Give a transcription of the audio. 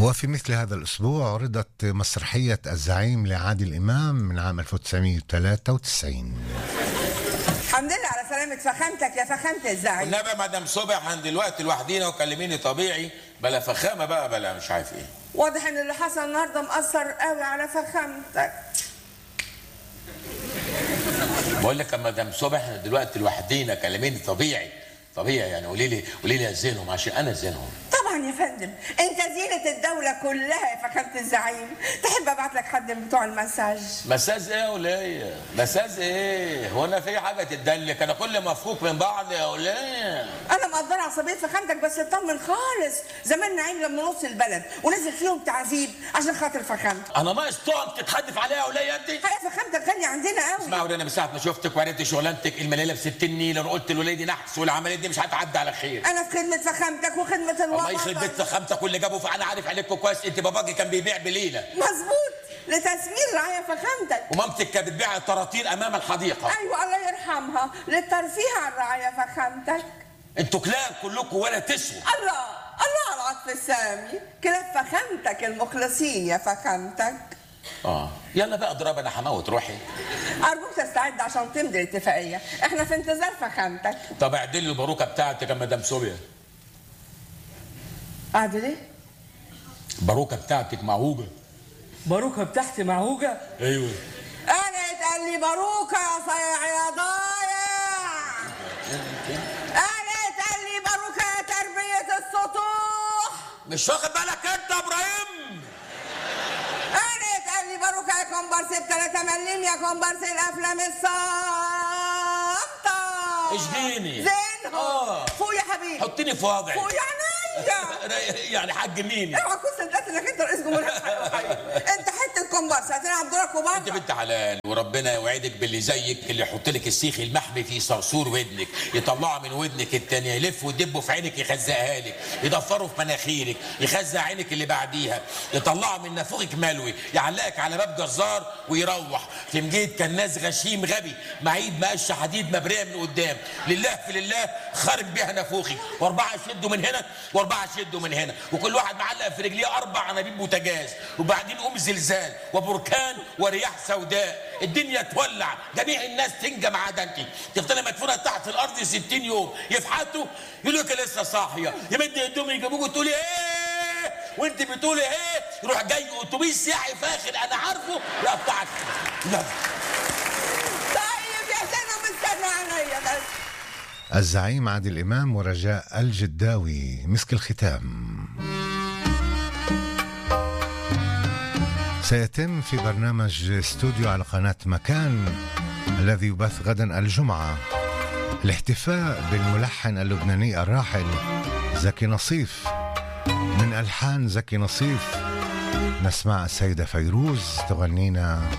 وفي مثل هذا الأسبوع عرضت مسرحية الزعيم لعادل إمام من عام 1993 الحمد لله على سلامة فخامتك يا فخامة الزعيم والنبي مدام صبح عند دلوقتي لوحدينا وكلميني طبيعي بلا فخامه بقى بلا مش عارف ايه واضح ان اللي حصل النهارده مأثر قوي على فخامتك بقول لك يا مدام صبح احنا دلوقتي لوحدينا كلميني طبيعي طبيعي يعني قولي لي قولي لي ازينهم عشان انا ازينهم طبعا يا فندم انت زينة الدولة كلها يا فخامة الزعيم تحب ابعت لك حد من بتوع المساج مساج ايه يا وليه مساج ايه هو انا في حاجه تدلك انا كل ما افوق من بعض يا وليه انا مقدرة عصبية فخامتك بس اطمن خالص زمان نعيم لما نص البلد ونزل فيهم تعذيب عشان خاطر فخامتك انا ناقص تقعد تتحدف عليا يا وليه انت هي فخامتك غالية عندنا قوي اسمع انا من ساعه ما شفتك وعرفت شغلانتك المليله ب 60 نيل انا قلت الوليه دي نحس والعمليه دي مش هتعدي على خير انا في خدمة فخامتك وخدمة الوطن الله يخرب بيت فخامتك واللي جابه فانا عارف عليكم كويس انت باباكي كان بيبيع بليله مظبوط لتسمير رعاية فخامتك ومامتك كانت بتبيع الطراطير امام الحديقه ايوه الله يرحمها للترفيه عن رعاية فخامتك انتوا كلاب كلكم ولا تسوى الله الله على العطف السامي كلاب فخامتك المخلصين يا فخامتك اه يلا بقى اضرب انا هموت روحي ارجوك تستعد عشان تمضي الاتفاقيه احنا في انتظار فخامتك طب اعدل لي الباروكه بتاعتك يا مدام سوريا اعدل ايه الباروكه بتاعتك معوجه باروكة بتاعتي معوجة ايوه انا اتقال لي باروكه يا صايع يا ضايع انا اتقال لي باروكه يا تربيه السطوح مش واخد بالك انت يا ابراهيم انا اتقال لي باروكه يا كومبارس ب 3 مليم يا كومبارس الافلام الصامته اشجيني. زينهم آه. فوق يا حبيبي حطيني في وضعي فوق يا عينيا يعني حجميني اوعى تكون صدقت انك انت رئيس جمهوريه انت حته كومبارس هتلعب دورك انت وبره بنت حلال وربنا يوعدك باللي زيك اللي يحط لك السيخ المحمي في صرصور ودنك يطلعه من ودنك التانية يلف ويدبه في عينك يخزقها لك يضفره في مناخيرك يخزق عينك اللي بعديها يطلعه من نافوخك ملوي يعلقك على باب جزار ويروح في مجيد كان ناس غشيم غبي معيد مقش حديد مبريه من قدام لله في لله خارب بيها نافوخي واربعه يشدوا من هنا واربعه يشدوا من هنا وكل واحد معلق في رجليه اربع انابيب بوتاجاز وبعدين قوم زلزال وبركان ورياح سوداء الدنيا تولع جميع الناس تنجى ما عدا انت تفضلي مدفونه تحت الارض 60 يوم يفحتوا يقولوا لك لسه صاحيه يمد ايدهم يجيبوك وتقولي ايه وانت بتقولي ايه يروح جاي اتوبيس سياحي فاخر انا عارفه يقطعك يلا طيب يا زينب مستنى عينيا بس الزعيم عادل إمام ورجاء الجداوي مسك الختام سيتم في برنامج استوديو على قناة مكان الذي يبث غدا الجمعة الاحتفاء بالملحن اللبناني الراحل زكي نصيف من ألحان زكي نصيف نسمع السيدة فيروز تغنينا